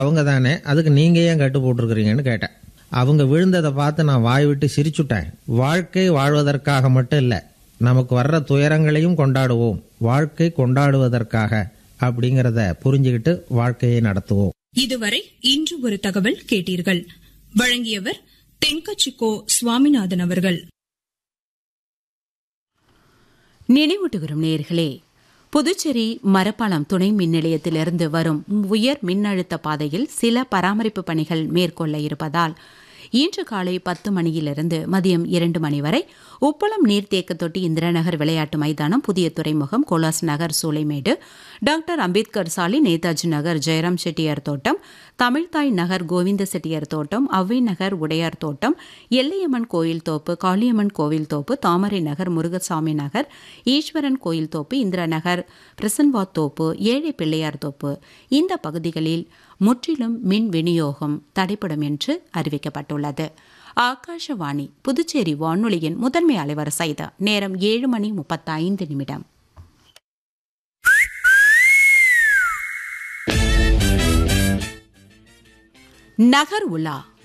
அவங்க தானே அதுக்கு நீங்க ஏன் கட்டு போட்டிருக்கிறீங்கன்னு கேட்டேன் அவங்க விழுந்ததை பார்த்து நான் வாய் விட்டு சிரிச்சுட்டேன் வாழ்க்கை வாழ்வதற்காக மட்டும் இல்லை நமக்கு வர்ற துயரங்களையும் கொண்டாடுவோம் வாழ்க்கை கொண்டாடுவதற்காக அப்படிங்கிறத புரிஞ்சுக்கிட்டு வாழ்க்கையை நடத்துவோம் இதுவரை இன்று ஒரு தகவல் கேட்டீர்கள் வழங்கியவர் தென்கச்சிக்கோ சுவாமிநாதன் அவர்கள் நினைவூட்டுகிறோம் நேர்களே புதுச்சேரி மரப்பாலம் துணை மின் நிலையத்திலிருந்து வரும் உயர் மின்னழுத்த பாதையில் சில பராமரிப்பு பணிகள் மேற்கொள்ள இருப்பதால் இன்று காலை பத்து மணியிலிருந்து மதியம் இரண்டு மணி வரை உப்பளம் நீர்த்தேக்க தொட்டி இந்திராநகர் விளையாட்டு மைதானம் புதிய துறைமுகம் கோலாஸ் நகர் சூளைமேடு டாக்டர் அம்பேத்கர் சாலை நேதாஜி நகர் ஜெயராம் செட்டியார் தோட்டம் தமிழ்தாய் நகர் கோவிந்த செட்டியார் தோட்டம் அவ்வை நகர் உடையார் தோட்டம் எல்லையம்மன் கோயில் தோப்பு காளியம்மன் கோவில் தோப்பு தாமரை நகர் முருகசாமி நகர் ஈஸ்வரன் கோயில் தோப்பு இந்திரா நகர் பிரசன்வாத் தோப்பு ஏழை பிள்ளையார் தோப்பு இந்த பகுதிகளில் முற்றிலும் மின் விநியோகம் தடைப்படும் என்று அறிவிக்கப்பட்டுள்ளது ஆகாஷவாணி புதுச்சேரி வானொலியின் முதன்மை அலைவரிசை இது நேரம் ஏழு மணி முப்பத்தைந்து நிமிடம் நகர் உலா